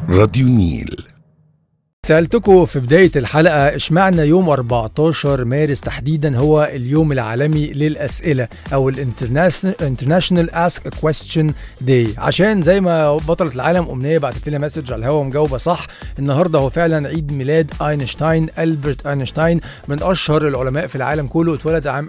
راديو نيل سألتكم في بداية الحلقة اشمعنى يوم 14 مارس تحديدا هو اليوم العالمي للأسئلة أو الانترناشنال اسك كويستشن داي عشان زي ما بطلة العالم أمنية بعتت لنا مسج على الهوا ومجاوبة صح النهاردة هو فعلا عيد ميلاد أينشتاين ألبرت أينشتاين من أشهر العلماء في العالم كله اتولد عام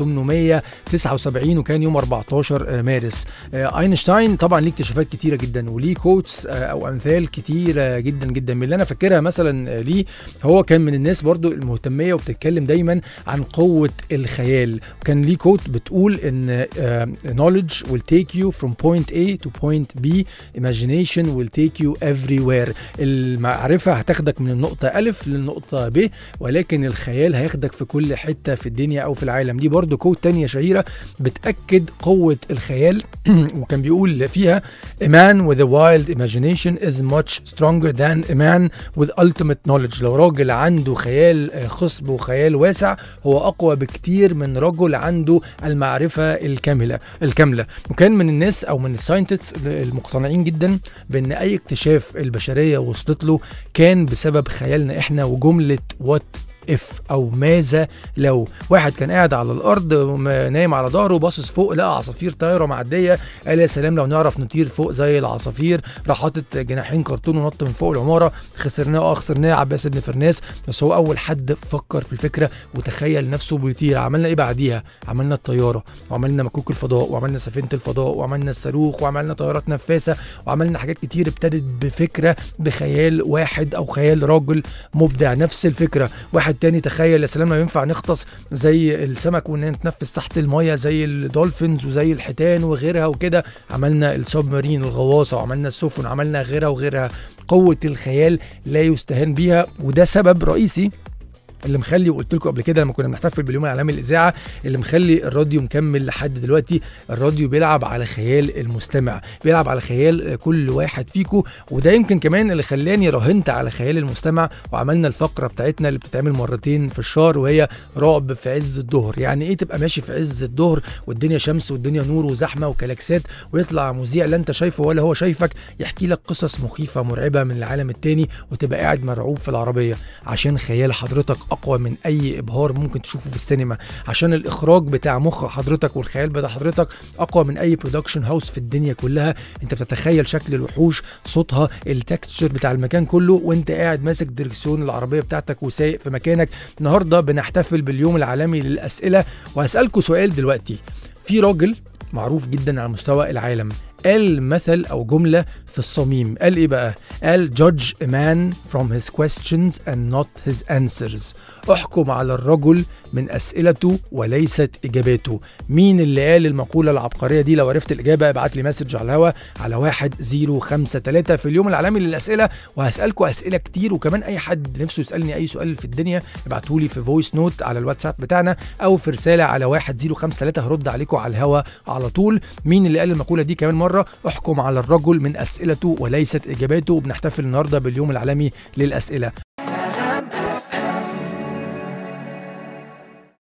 1879 وكان يوم 14 مارس أينشتاين طبعا ليه اكتشافات كتيرة جدا وليه كوتس أو أمثال كتيرة جدا جدا من اللي أنا فاكرها مثلا مثلا ليه هو كان من الناس برضو المهتمية وبتتكلم دايما عن قوة الخيال وكان ليه كوت بتقول ان uh, knowledge will take you from point A to point B imagination will take you everywhere المعرفة هتاخدك من النقطة ألف للنقطة ب ولكن الخيال هياخدك في كل حتة في الدنيا أو في العالم دي برضو كوت تانية شهيرة بتأكد قوة الخيال وكان بيقول فيها a man with a wild imagination is much stronger than a man with ultimate knowledge لو راجل عنده خيال خصب وخيال واسع هو اقوى بكتير من رجل عنده المعرفه الكامله الكامله وكان من الناس او من الساينتست المقتنعين جدا بان اي اكتشاف البشريه وصلت له كان بسبب خيالنا احنا وجمله وات اف او ماذا لو واحد كان قاعد على الارض نايم على ظهره باصص فوق لقى عصافير طايره معديه قال يا سلام لو نعرف نطير فوق زي العصافير راح حاطط جناحين كرتون ونط من فوق العماره خسرناه اه خسرناه عباس بن فرناس بس هو اول حد فكر في الفكره وتخيل نفسه بيطير عملنا ايه بعديها عملنا الطياره وعملنا مكوك الفضاء وعملنا سفينه الفضاء وعملنا الصاروخ وعملنا طيارات نفاثه وعملنا حاجات كتير ابتدت بفكره بخيال واحد او خيال راجل مبدع نفس الفكره واحد واحد تاني تخيل يا سلام لو ينفع نغطس زي السمك وان نتنفس تحت المايه زي الدولفينز وزي الحيتان وغيرها وكده عملنا السب مارين الغواصه وعملنا السفن وعملنا غيرها وغيرها قوه الخيال لا يستهان بيها وده سبب رئيسي اللي مخلي وقلت لكم قبل كده لما كنا بنحتفل باليوم العالمي للاذاعه اللي مخلي الراديو مكمل لحد دلوقتي الراديو بيلعب على خيال المستمع بيلعب على خيال كل واحد فيكم وده يمكن كمان اللي خلاني راهنت على خيال المستمع وعملنا الفقره بتاعتنا اللي بتتعمل مرتين في الشهر وهي رعب في عز الظهر يعني ايه تبقى ماشي في عز الظهر والدنيا شمس والدنيا نور وزحمه وكلاكسات ويطلع مذيع لا انت شايفه ولا هو شايفك يحكي لك قصص مخيفه مرعبه من العالم التاني وتبقى قاعد مرعوب في العربيه عشان خيال حضرتك اقوى من اي ابهار ممكن تشوفه في السينما عشان الاخراج بتاع مخ حضرتك والخيال بتاع حضرتك اقوى من اي برودكشن هاوس في الدنيا كلها انت بتتخيل شكل الوحوش صوتها التكستشر بتاع المكان كله وانت قاعد ماسك دركسيون العربيه بتاعتك وسايق في مكانك النهارده بنحتفل باليوم العالمي للاسئله وهسالكم سؤال دلوقتي في راجل معروف جدا على مستوى العالم قال مثل او جمله في الصميم قال ايه بقى قال judge a man from his questions and not his answers احكم على الرجل من اسئلته وليست اجاباته مين اللي قال المقوله العبقريه دي لو عرفت الاجابه ابعت لي مسج على الهوا على 1053 في اليوم العالمي للاسئله وهسالكم اسئله كتير وكمان اي حد نفسه يسالني اي سؤال في الدنيا ابعتوا لي في فويس نوت على الواتساب بتاعنا او في رساله على 1053 هرد عليكم على الهوا على طول مين اللي قال المقوله دي كمان مره احكم على الرجل من اسئلته وليست اجاباته وبنحتفل النهارده باليوم العالمي للاسئله